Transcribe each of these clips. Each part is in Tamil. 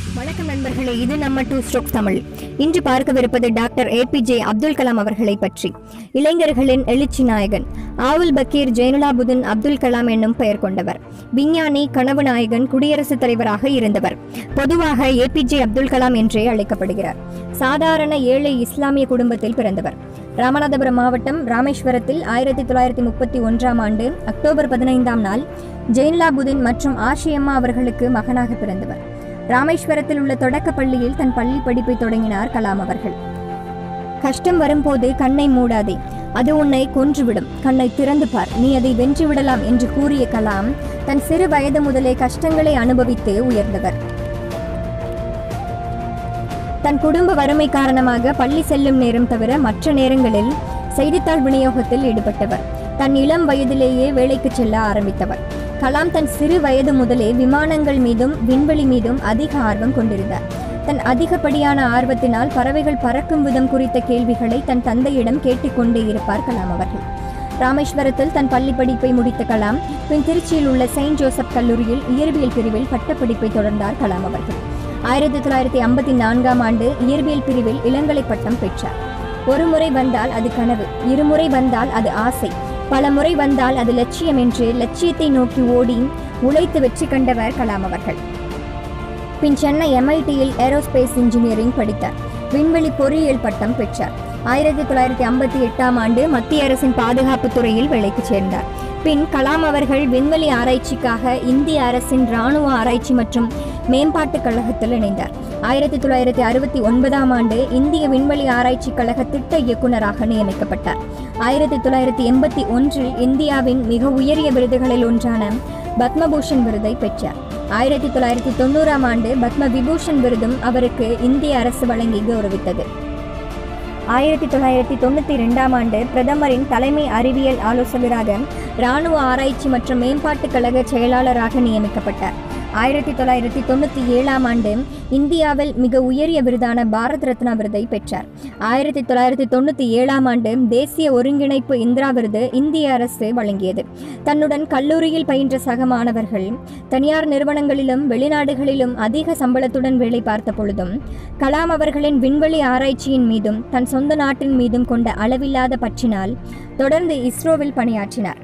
வணக்கம் நண்பர்களே இது நம்ம டூ ஸ்ட்ரோக் தமிழ் இன்று பார்க்கவிருப்பது டாக்டர் ஏபிஜே அப்துல் கலாம் அவர்களை பற்றி இளைஞர்களின் எழுச்சி நாயகன் ஆவுல் பக்கீர் ஜெயனுலாபுதீன் அப்துல் கலாம் என்னும் பெயர் கொண்டவர் விஞ்ஞானி கனவு நாயகன் குடியரசுத் தலைவராக இருந்தவர் பொதுவாக ஏபிஜே அப்துல் கலாம் என்றே அழைக்கப்படுகிறார் சாதாரண ஏழை இஸ்லாமிய குடும்பத்தில் பிறந்தவர் ராமநாதபுரம் மாவட்டம் ராமேஸ்வரத்தில் ஆயிரத்தி தொள்ளாயிரத்தி முப்பத்தி ஒன்றாம் ஆண்டு அக்டோபர் பதினைந்தாம் நாள் ஜெயின்லாபுதீன் மற்றும் ஆஷியம்மா அவர்களுக்கு மகனாக பிறந்தவர் ராமேஸ்வரத்தில் உள்ள தொடக்க பள்ளியில் தன் பள்ளி படிப்பை தொடங்கினார் கலாம் அவர்கள் கஷ்டம் வரும்போது கண்ணை மூடாதே அது உன்னை கொன்றுவிடும் கண்ணை திறந்து பார் நீ அதை வென்று விடலாம் என்று கூறிய கலாம் தன் சிறு வயது முதலே கஷ்டங்களை அனுபவித்து உயர்ந்தவர் தன் குடும்ப வறுமை காரணமாக பள்ளி செல்லும் நேரம் தவிர மற்ற நேரங்களில் செய்தித்தாள் விநியோகத்தில் ஈடுபட்டவர் தன் இளம் வயதிலேயே வேலைக்கு செல்ல ஆரம்பித்தவர் கலாம் தன் சிறு வயது முதலே விமானங்கள் மீதும் விண்வெளி மீதும் அதிக ஆர்வம் கொண்டிருந்தார் தன் அதிகப்படியான ஆர்வத்தினால் பறவைகள் பறக்கும் விதம் குறித்த கேள்விகளை தன் தந்தையிடம் கேட்டுக்கொண்டே இருப்பார் கலாம் அவர்கள் ராமேஸ்வரத்தில் தன் பள்ளி படிப்பை முடித்த கலாம் பின் திருச்சியில் உள்ள செயின்ட் ஜோசப் கல்லூரியில் இயற்பியல் பிரிவில் பட்டப்படிப்பை தொடர்ந்தார் கலாம் அவர்கள் ஆயிரத்தி தொள்ளாயிரத்தி ஐம்பத்தி நான்காம் ஆண்டு இயற்பியல் பிரிவில் இளங்கலை பட்டம் பெற்றார் ஒரு முறை வந்தால் அது கனவு இருமுறை வந்தால் அது ஆசை பல முறை வந்தால் அது லட்சியம் என்று லட்சியத்தை நோக்கி ஓடி உழைத்து வெற்றி கண்டவர் கலாம் அவர்கள் பின் சென்னை எம்ஐடியில் ஏரோஸ்பேஸ் இன்ஜினியரிங் படித்தார் விண்வெளி பொறியியல் பட்டம் பெற்றார் ஆயிரத்தி தொள்ளாயிரத்தி ஐம்பத்தி எட்டாம் ஆண்டு மத்திய அரசின் பாதுகாப்பு துறையில் வேலைக்கு சேர்ந்தார் பின் கலாம் அவர்கள் விண்வெளி ஆராய்ச்சிக்காக இந்திய அரசின் இராணுவ ஆராய்ச்சி மற்றும் மேம்பாட்டுக் கழகத்தில் இணைந்தார் ஆயிரத்தி தொள்ளாயிரத்தி அறுபத்தி ஒன்பதாம் ஆண்டு இந்திய விண்வெளி ஆராய்ச்சி கழக திட்ட இயக்குநராக நியமிக்கப்பட்டார் ஆயிரத்தி தொள்ளாயிரத்தி எண்பத்தி ஒன்றில் இந்தியாவின் மிக உயரிய விருதுகளில் ஒன்றான பத்மபூஷன் விருதை பெற்றார் ஆயிரத்தி தொள்ளாயிரத்தி தொண்ணூறாம் ஆண்டு பத்ம விபூஷன் விருதும் அவருக்கு இந்திய அரசு வழங்கி கௌரவித்தது ஆயிரத்தி தொள்ளாயிரத்தி தொண்ணூற்றி ரெண்டாம் ஆண்டு பிரதமரின் தலைமை அறிவியல் ஆலோசகராக இராணுவ ஆராய்ச்சி மற்றும் மேம்பாட்டுக் கழக செயலாளராக நியமிக்கப்பட்டார் ஆயிரத்தி தொள்ளாயிரத்தி தொண்ணூற்றி ஏழாம் ஆண்டு இந்தியாவில் மிக உயரிய விருதான பாரத் ரத்னா விருதை பெற்றார் ஆயிரத்தி தொள்ளாயிரத்தி தொண்ணூற்றி ஏழாம் ஆண்டு தேசிய ஒருங்கிணைப்பு இந்திரா விருது இந்திய அரசு வழங்கியது தன்னுடன் கல்லூரியில் பயின்ற சக மாணவர்கள் தனியார் நிறுவனங்களிலும் வெளிநாடுகளிலும் அதிக சம்பளத்துடன் வேலை பார்த்த பொழுதும் கலாம் அவர்களின் விண்வெளி ஆராய்ச்சியின் மீதும் தன் சொந்த நாட்டின் மீதும் கொண்ட அளவில்லாத பற்றினால் தொடர்ந்து இஸ்ரோவில் பணியாற்றினார்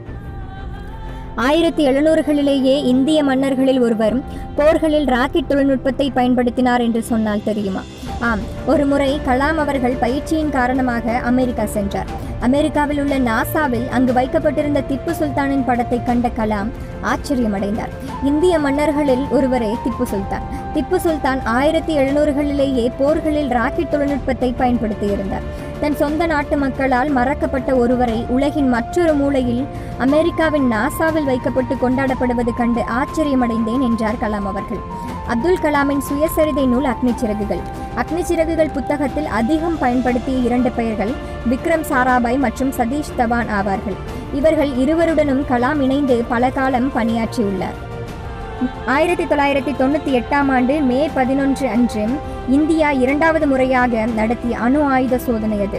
ஆயிரத்தி எழுநூறுகளிலேயே இந்திய மன்னர்களில் ஒருவர் போர்களில் ராக்கெட் தொழில்நுட்பத்தை பயன்படுத்தினார் என்று சொன்னால் தெரியுமா ஆம் ஒரு முறை கலாம் அவர்கள் பயிற்சியின் காரணமாக அமெரிக்கா சென்றார் அமெரிக்காவில் உள்ள நாசாவில் அங்கு வைக்கப்பட்டிருந்த திப்பு சுல்தானின் படத்தை கண்ட கலாம் ஆச்சரியமடைந்தார் இந்திய மன்னர்களில் ஒருவரே திப்பு சுல்தான் திப்பு சுல்தான் ஆயிரத்தி எழுநூறுகளிலேயே போர்களில் ராக்கெட் தொழில்நுட்பத்தை பயன்படுத்தியிருந்தார் தன் சொந்த நாட்டு மக்களால் மறக்கப்பட்ட ஒருவரை உலகின் மற்றொரு மூலையில் அமெரிக்காவின் நாசாவில் வைக்கப்பட்டு கொண்டாடப்படுவது கண்டு ஆச்சரியமடைந்தேன் என்றார் கலாம் அவர்கள் அப்துல் கலாமின் சுயசரிதை நூல் அக்னி சிறகுகள் அக்னி சிறகுகள் புத்தகத்தில் அதிகம் பயன்படுத்திய இரண்டு பெயர்கள் விக்ரம் சாராபாய் மற்றும் சதீஷ் தவான் ஆவார்கள் இவர்கள் இருவருடனும் கலாம் இணைந்து பல காலம் பணியாற்றியுள்ளார் ஆயிரத்தி தொள்ளாயிரத்தி தொண்ணூற்றி எட்டாம் ஆண்டு மே பதினொன்று அன்று இந்தியா இரண்டாவது முறையாக நடத்திய அணு ஆயுத சோதனை அது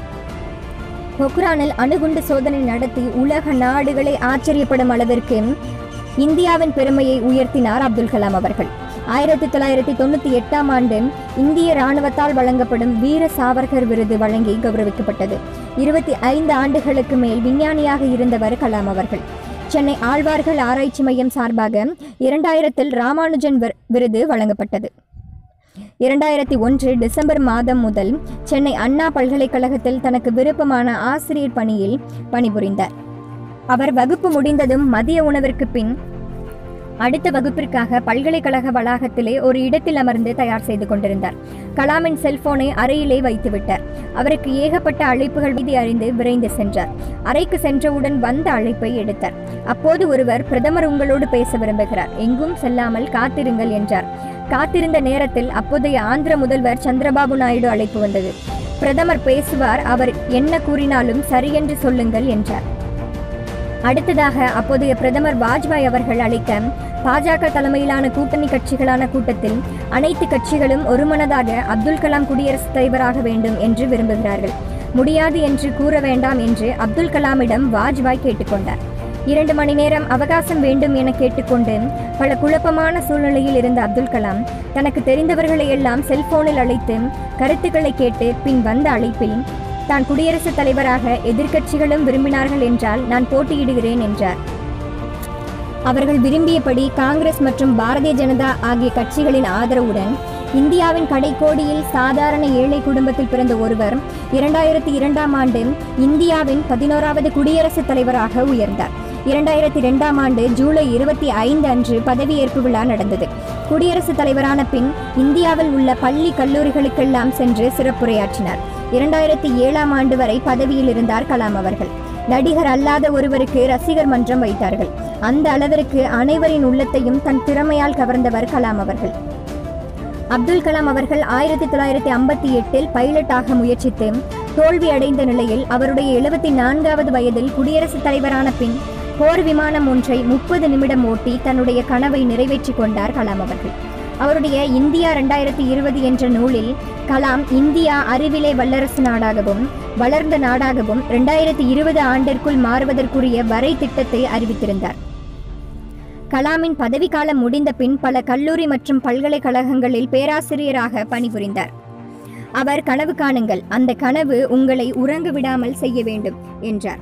பொக்ரானில் அணுகுண்டு சோதனை நடத்தி உலக நாடுகளை ஆச்சரியப்படும் அளவிற்கு இந்தியாவின் பெருமையை உயர்த்தினார் அப்துல் கலாம் அவர்கள் ஆயிரத்தி தொள்ளாயிரத்தி தொண்ணூற்றி எட்டாம் ஆண்டு இந்திய இராணுவத்தால் வழங்கப்படும் வீர சாவர்கர் விருது வழங்கி கௌரவிக்கப்பட்டது இருபத்தி ஐந்து ஆண்டுகளுக்கு மேல் விஞ்ஞானியாக இருந்தவர் கலாம் அவர்கள் சென்னை ஆழ்வார்கள் ஆராய்ச்சி மையம் சார்பாக இரண்டாயிரத்தில் ராமானுஜன் விரு- விருது வழங்கப்பட்டது இரண்டாயிரத்தி ஒன்று டிசம்பர் மாதம் முதல் சென்னை அண்ணா பல்கலைக்கழகத்தில் தனக்கு விருப்பமான ஆசிரியர் பணியில் பணிபுரிந்தார் அவர் வகுப்பு முடிந்ததும் மதிய உணவிற்கு பின் அடுத்த வகுப்பிற்காக பல்கலைக்கழக வளாகத்திலே ஒரு இடத்தில் அமர்ந்து தயார் செய்து கொண்டிருந்தார் கலாமின் செல்போனை அறையிலே வைத்துவிட்டார் அவருக்கு ஏகப்பட்ட அழைப்புகள் மீதி அறிந்து விரைந்து சென்றார் அறைக்கு சென்றவுடன் வந்த அழைப்பை எடுத்தார் அப்போது ஒருவர் பிரதமர் உங்களோடு பேச விரும்புகிறார் எங்கும் செல்லாமல் காத்திருங்கள் என்றார் காத்திருந்த நேரத்தில் அப்போதைய ஆந்திர முதல்வர் சந்திரபாபு நாயுடு அழைப்பு வந்தது பிரதமர் பேசுவார் அவர் என்ன கூறினாலும் சரியென்று சொல்லுங்கள் என்றார் அடுத்ததாக அப்போதைய பிரதமர் வாஜ்பாய் அவர்கள் அளித்த பாஜக தலைமையிலான கூட்டணி கட்சிகளான கூட்டத்தில் அனைத்து கட்சிகளும் ஒருமனதாக அப்துல் கலாம் குடியரசுத் தலைவராக வேண்டும் என்று விரும்புகிறார்கள் முடியாது என்று கூற வேண்டாம் என்று அப்துல் கலாமிடம் வாஜ்பாய் கேட்டுக்கொண்டார் இரண்டு மணி நேரம் அவகாசம் வேண்டும் என கேட்டுக்கொண்டு பல குழப்பமான சூழ்நிலையில் இருந்த அப்துல் கலாம் தனக்கு தெரிந்தவர்களை எல்லாம் செல்போனில் அழைத்து கருத்துக்களை கேட்டு பின் வந்த அழைப்பில் தான் குடியரசுத் தலைவராக எதிர்க்கட்சிகளும் விரும்பினார்கள் என்றால் நான் போட்டியிடுகிறேன் என்றார் அவர்கள் விரும்பியபடி காங்கிரஸ் மற்றும் பாரதிய ஜனதா ஆகிய கட்சிகளின் ஆதரவுடன் இந்தியாவின் கடைக்கோடியில் சாதாரண ஏழை குடும்பத்தில் பிறந்த ஒருவர் இரண்டாயிரத்தி இரண்டாம் ஆண்டு இந்தியாவின் பதினோராவது குடியரசுத் தலைவராக உயர்ந்தார் இரண்டாயிரத்தி இரண்டாம் ஆண்டு ஜூலை இருபத்தி ஐந்து அன்று பதவியேற்பு விழா நடந்தது குடியரசுத் தலைவரான பின் இந்தியாவில் உள்ள பள்ளி கல்லூரிகளுக்கெல்லாம் சென்று சிறப்புரையாற்றினார் இரண்டாயிரத்தி ஏழாம் ஆண்டு வரை பதவியில் இருந்தார் கலாம் அவர்கள் நடிகர் அல்லாத ஒருவருக்கு ரசிகர் மன்றம் வைத்தார்கள் அந்த அளவிற்கு அனைவரின் உள்ளத்தையும் தன் திறமையால் கவர்ந்தவர் கலாம் அவர்கள் அப்துல் கலாம் அவர்கள் ஆயிரத்தி தொள்ளாயிரத்தி ஐம்பத்தி எட்டில் பைலட்டாக முயற்சித்து தோல்வி அடைந்த நிலையில் அவருடைய எழுபத்தி நான்காவது வயதில் குடியரசுத் தலைவரான பின் போர் விமானம் ஒன்றை முப்பது நிமிடம் ஓட்டி தன்னுடைய கனவை நிறைவேற்றிக் கொண்டார் கலாம் அவர்கள் அவருடைய இந்தியா ரெண்டாயிரத்தி இருபது என்ற நூலில் கலாம் இந்தியா அறிவிலே வல்லரசு நாடாகவும் வளர்ந்த நாடாகவும் ரெண்டாயிரத்தி இருபது ஆண்டிற்குள் மாறுவதற்குரிய வரை திட்டத்தை அறிவித்திருந்தார் கலாமின் பதவிக்காலம் முடிந்த பின் பல கல்லூரி மற்றும் பல்கலைக்கழகங்களில் பேராசிரியராக பணிபுரிந்தார் அவர் கனவு காணுங்கள் அந்த கனவு உங்களை உறங்க விடாமல் செய்ய வேண்டும் என்றார்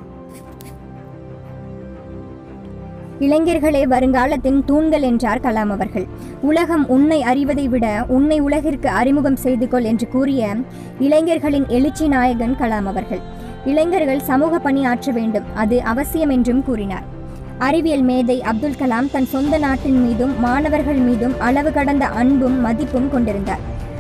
இளைஞர்களே வருங்காலத்தின் தூண்கள் என்றார் கலாம் அவர்கள் உலகம் உன்னை அறிவதை விட உன்னை உலகிற்கு அறிமுகம் செய்து கொள் என்று கூறிய இளைஞர்களின் எழுச்சி நாயகன் கலாம் அவர்கள் இளைஞர்கள் சமூக பணி ஆற்ற வேண்டும் அது அவசியம் என்றும் கூறினார் அறிவியல் மேதை அப்துல் கலாம் தன் சொந்த நாட்டின் மீதும் மாணவர்கள் மீதும் அளவு கடந்த அன்பும் மதிப்பும் கொண்டிருந்தார்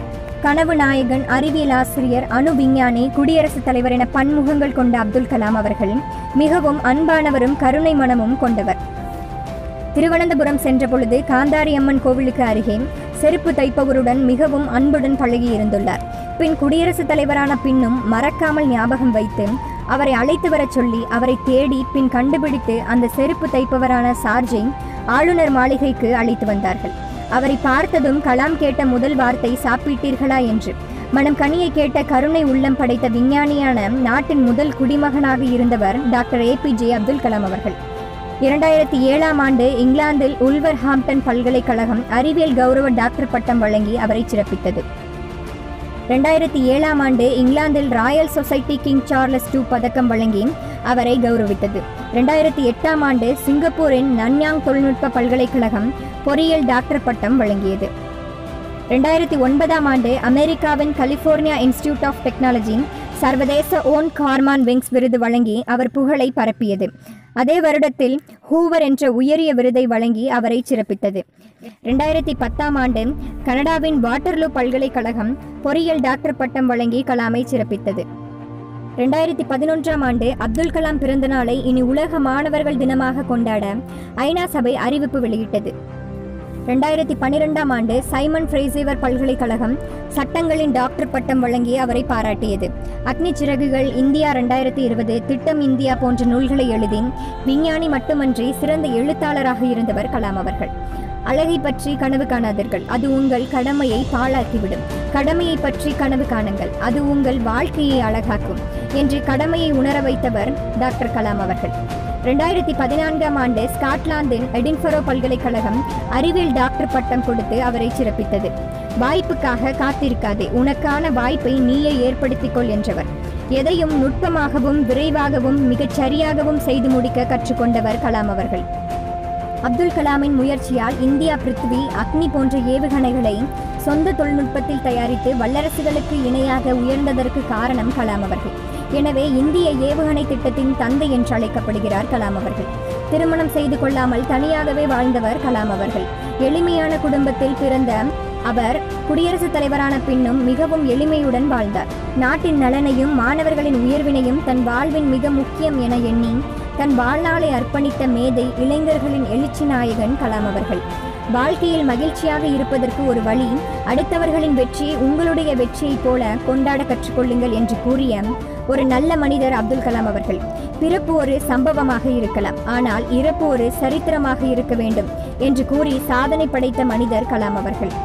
கனவு நாயகன் அறிவியல் ஆசிரியர் அணு விஞ்ஞானி குடியரசுத் தலைவர் என பன்முகங்கள் கொண்ட அப்துல் கலாம் அவர்கள் மிகவும் அன்பானவரும் கருணை மனமும் கொண்டவர் திருவனந்தபுரம் சென்ற பொழுது காந்தாரி அம்மன் கோவிலுக்கு அருகே செருப்பு தைப்பவருடன் மிகவும் அன்புடன் பழகி இருந்துள்ளார் பின் குடியரசுத் தலைவரான பின்னும் மறக்காமல் ஞாபகம் வைத்து அவரை அழைத்து வரச் சொல்லி அவரை தேடி பின் கண்டுபிடித்து அந்த செருப்பு தைப்பவரான சார்ஜை ஆளுநர் மாளிகைக்கு அழைத்து வந்தார்கள் அவரை பார்த்ததும் கலாம் கேட்ட முதல் வார்த்தை சாப்பிட்டீர்களா என்று மனம் கனியை கேட்ட கருணை உள்ளம் படைத்த விஞ்ஞானியான நாட்டின் முதல் குடிமகனாக இருந்தவர் டாக்டர் ஏபிஜே அப்துல் கலாம் அவர்கள் இரண்டாயிரத்தி ஏழாம் ஆண்டு இங்கிலாந்தில் உல்வர் ஹாம்டன் பல்கலைக்கழகம் அறிவியல் கௌரவ டாக்டர் பட்டம் வழங்கி அவரை சிறப்பித்தது ரெண்டாயிரத்தி ஏழாம் ஆண்டு இங்கிலாந்தில் Royal Society King Charles two பதக்கம் வழங்கி அவரை கௌரவித்தது ரெண்டாயிரத்தி எட்டாம் ஆண்டு சிங்கப்பூரின் நன்யாங் தொழில்நுட்ப பல்கலைக்கழகம் பொறியியல் டாக்டர் பட்டம் வழங்கியது ரெண்டாயிரத்தி ஒன்பதாம் ஆண்டு அமெரிக்காவின் கலிஃபோர்னியா இன்ஸ்டிடியூட் ஆஃப் டெக்னாலஜி சர்வதேச ஓன் கார்மான் விங்ஸ் விருது வழங்கி அவர் புகழை பரப்பியது அதே வருடத்தில் ஹூவர் என்ற உயரிய விருதை வழங்கி அவரை சிறப்பித்தது ரெண்டாயிரத்தி பத்தாம் ஆண்டு கனடாவின் வாட்டர்லூ பல்கலைக்கழகம் பொறியியல் டாக்டர் பட்டம் வழங்கி கலாமை சிறப்பித்தது ரெண்டாயிரத்தி பதினொன்றாம் ஆண்டு அப்துல் கலாம் பிறந்த நாளை இனி உலக மாணவர்கள் தினமாக கொண்டாட ஐநா சபை அறிவிப்பு வெளியிட்டது ரெண்டாயிரத்தி பன்னிரெண்டாம் ஆண்டு சைமன் ஃப்ரேசிவர் பல்கலைக்கழகம் சட்டங்களின் டாக்டர் பட்டம் வழங்கி அவரை பாராட்டியது அக்னி சிறகுகள் இந்தியா ரெண்டாயிரத்தி இருபது திட்டம் இந்தியா போன்ற நூல்களை எழுதி விஞ்ஞானி மட்டுமன்றி சிறந்த எழுத்தாளராக இருந்தவர் கலாம் அவர்கள் அழகை பற்றி கனவு காணாதீர்கள் அது உங்கள் கடமையை பாழாக்கிவிடும் கடமையை பற்றி கனவு காணுங்கள் அது உங்கள் வாழ்க்கையை அழகாக்கும் என்று கடமையை உணர வைத்தவர் டாக்டர் கலாம் அவர்கள் ரெண்டாயிரத்தி பதினான்காம் ஆண்டு ஸ்காட்லாந்தின் எடின்பரோ பல்கலைக்கழகம் அறிவியல் டாக்டர் பட்டம் கொடுத்து அவரை சிறப்பித்தது வாய்ப்புக்காக காத்திருக்காதே உனக்கான வாய்ப்பை நீயே ஏற்படுத்திக் கொள் என்றவர் எதையும் நுட்பமாகவும் விரைவாகவும் மிகச் சரியாகவும் செய்து முடிக்க கற்றுக்கொண்டவர் கலாம் அவர்கள் அப்துல் கலாமின் முயற்சியால் இந்தியா பிருத்வி அக்னி போன்ற ஏவுகணைகளை சொந்த தொழில்நுட்பத்தில் தயாரித்து வல்லரசுகளுக்கு இணையாக உயர்ந்ததற்கு காரணம் கலாம் அவர்கள் எனவே இந்திய ஏவுகணை திட்டத்தின் தந்தை என்று அழைக்கப்படுகிறார் கலாம் அவர்கள் திருமணம் செய்து கொள்ளாமல் தனியாகவே வாழ்ந்தவர் கலாம் அவர்கள் எளிமையான குடும்பத்தில் பிறந்த அவர் குடியரசுத் தலைவரான பின்னும் மிகவும் எளிமையுடன் வாழ்ந்தார் நாட்டின் நலனையும் மாணவர்களின் உயர்வினையும் தன் வாழ்வின் மிக முக்கியம் என எண்ணி தன் வாழ்நாளை அர்ப்பணித்த மேதை இளைஞர்களின் எழுச்சி நாயகன் கலாம் அவர்கள் வாழ்க்கையில் மகிழ்ச்சியாக இருப்பதற்கு ஒரு வழி அடுத்தவர்களின் வெற்றியை உங்களுடைய வெற்றியைப் போல கொண்டாட கற்றுக்கொள்ளுங்கள் என்று கூறிய ஒரு நல்ல மனிதர் அப்துல் கலாம் அவர்கள் பிறப்பு ஒரு சம்பவமாக இருக்கலாம் ஆனால் இறப்பு ஒரு சரித்திரமாக இருக்க வேண்டும் என்று கூறி சாதனை படைத்த மனிதர் கலாம் அவர்கள்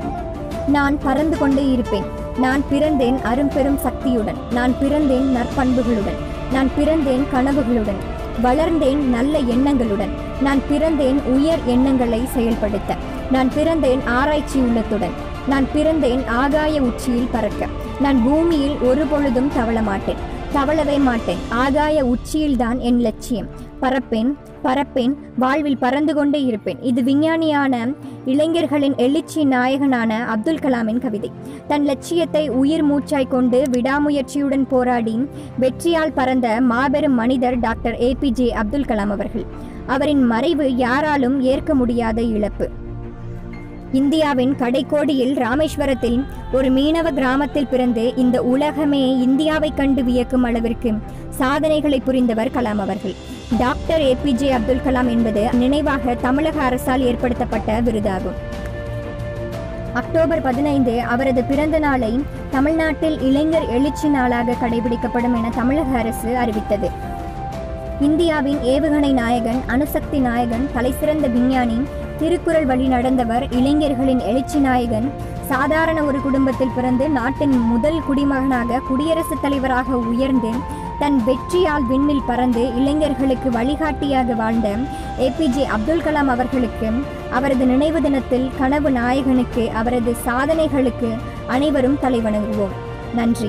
நான் பறந்து கொண்டே இருப்பேன் நான் பிறந்தேன் அரும்பெரும் சக்தியுடன் நான் பிறந்தேன் நற்பண்புகளுடன் நான் பிறந்தேன் கனவுகளுடன் வளர்ந்தேன் நல்ல எண்ணங்களுடன் நான் பிறந்தேன் உயர் எண்ணங்களை செயல்படுத்த நான் பிறந்தேன் ஆராய்ச்சி உள்ளத்துடன் நான் பிறந்தேன் ஆகாய உச்சியில் பறக்க நான் பூமியில் ஒரு பொழுதும் தவள மாட்டேன் தவளவே மாட்டேன் ஆகாய உச்சியில்தான் என் லட்சியம் பறப்பேன் பறப்பேன் வாழ்வில் பறந்து கொண்டே இருப்பேன் இது விஞ்ஞானியான இளைஞர்களின் எழுச்சி நாயகனான அப்துல் கலாமின் கவிதை தன் லட்சியத்தை உயிர் மூச்சாய் கொண்டு விடாமுயற்சியுடன் போராடி வெற்றியால் பறந்த மாபெரும் மனிதர் டாக்டர் ஏபிஜே அப்துல் கலாம் அவர்கள் அவரின் மறைவு யாராலும் ஏற்க முடியாத இழப்பு இந்தியாவின் கடைக்கோடியில் ராமேஸ்வரத்தில் ஒரு மீனவ கிராமத்தில் பிறந்து இந்த உலகமே இந்தியாவை கண்டு வியக்கும் அளவிற்கு சாதனைகளை புரிந்தவர் கலாம் அவர்கள் டாக்டர் ஏபிஜே அப்துல் கலாம் என்பது நினைவாக தமிழக அரசால் ஏற்படுத்தப்பட்ட விருதாகும் அக்டோபர் பதினைந்து அவரது பிறந்த நாளை தமிழ்நாட்டில் இளைஞர் எழுச்சி நாளாக கடைபிடிக்கப்படும் என தமிழக அரசு அறிவித்தது இந்தியாவின் ஏவுகணை நாயகன் அணுசக்தி நாயகன் தலைசிறந்த விஞ்ஞானி திருக்குறள் வழி நடந்தவர் இளைஞர்களின் எழுச்சி நாயகன் சாதாரண ஒரு குடும்பத்தில் பிறந்து நாட்டின் முதல் குடிமகனாக குடியரசுத் தலைவராக உயர்ந்து தன் வெற்றியால் விண்ணில் பறந்து இளைஞர்களுக்கு வழிகாட்டியாக வாழ்ந்த ஏபிஜே அப்துல் கலாம் அவர்களுக்கு அவரது நினைவு தினத்தில் கனவு நாயகனுக்கு அவரது சாதனைகளுக்கு அனைவரும் தலைவணங்குவோம் நன்றி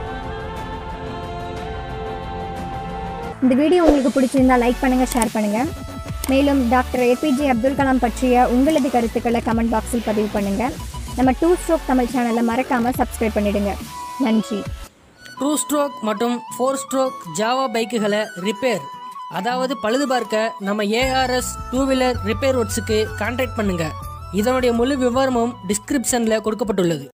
இந்த வீடியோ உங்களுக்கு பிடிச்சிருந்தா லைக் பண்ணுங்க ஷேர் பண்ணுங்க மேலும் டாக்டர் ஏபிஜே அப்துல் கலாம் பற்றிய உங்களது கருத்துக்களை கமெண்ட் பாக்ஸில் பதிவு பண்ணுங்க நம்ம டூ ஸ்ட்ரோக் தமிழ் சேனலை மறக்காம சப்ஸ்கிரைப் பண்ணிடுங்க நன்றி டூ ஸ்ட்ரோக் மற்றும் ஃபோர் ஸ்ட்ரோக் ஜாவா பைக்குகளை ரிப்பேர் அதாவது பழுது பார்க்க நம்ம ஏஆர்எஸ் டூ வீலர் ரிப்பேர் ஒர்க்ஸுக்கு கான்டாக்ட் பண்ணுங்க இதனுடைய முழு விவரமும் டிஸ்கிரிப்ஷனில் கொடுக்கப்பட்டுள்ளது